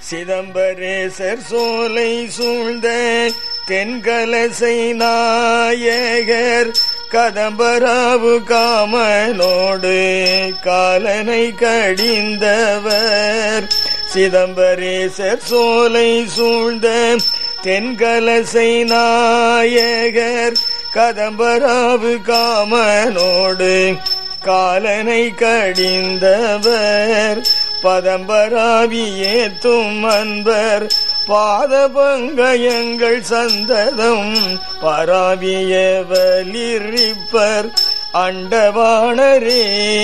சிதம்பரேசர் சோலை சூழ்ந்த தென்கலசை நாயகர் கதம்பராவு காமனோடு காலனை கடிந்தவர் சிதம்பரேசர் சோலை சூழ்ந்த தென்கலசை நாயகர் கதம்பராவு காமனோடு காலனை கடிந்தவர் பதம்பராவியே தும் அன்பர் பாதபங்கயங்கள் சந்ததம் பராவிய வலிரிப்பர் அண்டவாணரே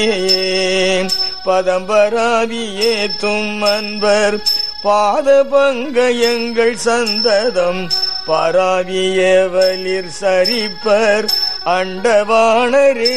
பதம்பராவியே தும் அன்பர் பாதபங்கயங்கள் சந்ததம் பராவிய வலிர் சரிப்பர் அண்டவாணரே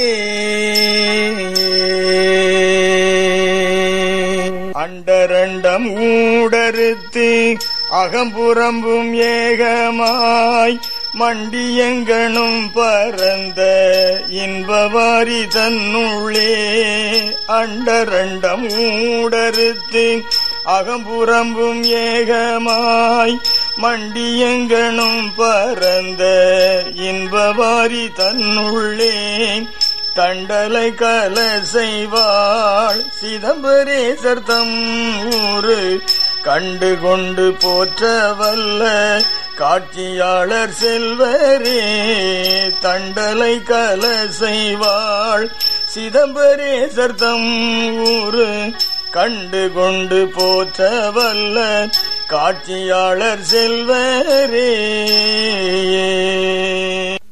அண்டரண்டம் ஊடறுத்து அகம்புறம்பும் ஏகமாய் மண்டியங்கனும் பரந்த இன்பவாரி தன்னுள்ளே அண்டரண்டம் ஊடறுத்து அகம்புறம்பும் ஏகமாய் மண்டியங்கனும் பரந்த இன்பவாரி தன்னுள்ளே தண்டலை கல செய்வாள் சிதம்பரேசர் தம் ஊரு கண்டு கொண்டு போற்ற வல்ல காட்சியாளர் செல்வரே தண்டலை கல செய்வாள் சிதம்பரேசர் தம் ஊரு கண்டு கொண்டு போற்ற வல்ல காட்சியாளர் செல்வரே